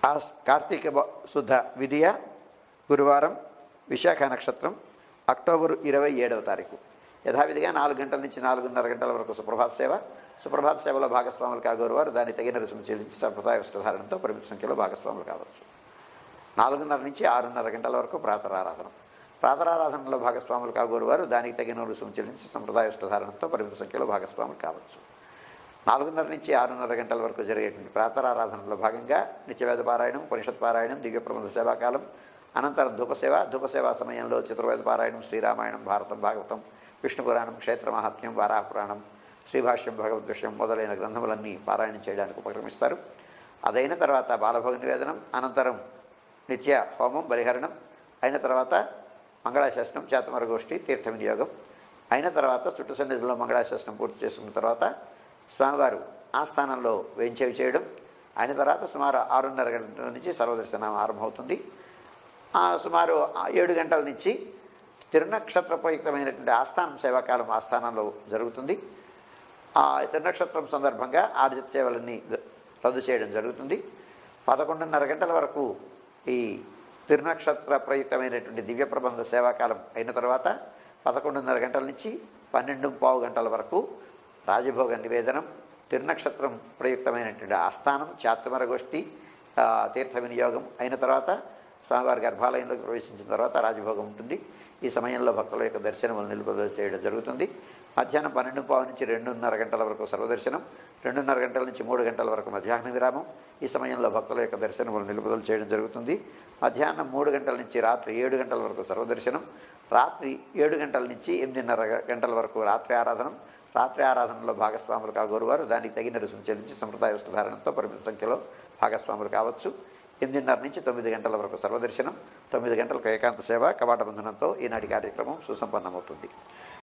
ఆ కార్తీక బ- శుద్ధ విధియ గురువారం విశాఖ నక్షత్రం అక్టోబర్ ఇరవై ఏడవ తారీఖు యథావిధిగా నాలుగు గంటల నుంచి నాలుగున్నర గంటల వరకు సుప్రభాత సేవ సుప్రభాత సేవలో భాగస్వాములు కాగోరువారు దాన్ని తగిన రుసుము చెల్లించి సంప్రదాయ వస్త్రధారణతో పరిమిత సంఖ్యలో భాగస్వాములు కావచ్చు నాలుగున్నర నుంచి ఆరున్నర గంటల వరకు ప్రాతరారాధన ప్రాతరారాధనలో భాగస్వాములు కాగోరువారు దానికి తగిన రుసుము చెల్లించి సంప్రదాయ వస్త్రధారణతో పరిమిత సంఖ్యలో భాగస్వాములు కావచ్చు నాలుగున్నర నుంచి ఆరున్నర గంటల వరకు జరిగేటువంటి ప్రాతరారాధనలో భాగంగా నిత్యవేద పారాయణం ఉపనిషత్ పారాయణం దివ్య ప్రబంధ సేవాకాలం అనంతరం ధూపసేవ ధూపసేవా సమయంలో చతుర్వేద పారాయణం శ్రీరామాయణం భారతం భాగవతం విష్ణు పురాణం క్షేత్ర మహాత్మ్యం వారాహ పురాణం శ్రీభాష్యం భగవద్ విషయం మొదలైన గ్రంథములన్నీ పారాయణం చేయడానికి ఉపక్రమిస్తారు అదైన తర్వాత బాలభోగ నివేదనం అనంతరం నిత్య హోమం బలిహరణం అయిన తర్వాత మంగళాశాసనం చేతమర గోష్ఠి తీర్థ వినియోగం అయిన తర్వాత చుట్టు సన్నిధిలో మంగళాశాసనం పూర్తి చేసుకున్న తర్వాత స్వామివారు ఆ స్థానంలో వేంచేవి చేయడం అయిన తర్వాత సుమారు ఆరున్నర గంటల నుంచి సర్వదర్శనం ఆరంభమవుతుంది ఆ సుమారు ఆ ఏడు గంటల నుంచి తిరునక్షత్రప్రయుక్తమైనటువంటి ఆస్థానం సేవాకాలం ఆస్థానంలో జరుగుతుంది ఆ తిరునక్షత్రం సందర్భంగా ఆర్జిత సేవలన్నీ గ- రద్దు చేయడం జరుగుతుంది పదకొండున్నర గంటల వరకు ఈ తిరునక్షత్ర ప్రయుక్తమైనటువంటి దివ్య ప్రబంధ సేవాకాలం అయిన తర్వాత పదకొండున్నర గంటల నుంచి పన్నెండు పావు గంటల వరకు రాజభోగ నివేదనం తిరునక్షత్రం ప్రయుక్తమైనటువంటి ఆస్థానం చాత్తమర గోష్ఠి ఆ, తీర్థ వినియోగం అయిన తర్వాత స్వామివారి గర్భాలయంలోకి ప్రవేశించిన తర్వాత రాజభోగం ఉంటుంది ఈ సమయంలో భక్తుల యొక్క దర్శనములు నిలుపుదల చేయడం జరుగుతుంది మధ్యాహ్నం పన్నెండు పావు నుంచి రెండున్నర గంటల వరకు సర్వదర్శనం రెండున్నర గంటల నుంచి మూడు గంటల వరకు మధ్యాహ్న విరామం ఈ సమయంలో భక్తుల యొక్క దర్శనములు నిలుపుదల చేయడం జరుగుతుంది మధ్యాహ్నం మూడు గంటల నుంచి రాత్రి ఏడు గంటల వరకు సర్వదర్శనం రాత్రి ఏడు గంటల నుంచి ఎనిమిదిన్నర గంటల వరకు రాత్రి ఆరాధనం రాత్రి ఆరాధనలో భాగస్వాములు కాగోరువారు దానికి తగిన రుసుము చెల్లించి సంప్రదాయ వస్త్రధారణతో పరిమిత సంఖ్యలో భాగస్వాములు కావచ్చు ఎనిమిదిన్నర నుంచి తొమ్మిది గంటల వరకు సర్వదర్శనం తొమ్మిది గంటలకు ఏకాంత సేవ కవాట బంధనంతో ఈనాటి కార్యక్రమం సుసంపన్నమవుతుంది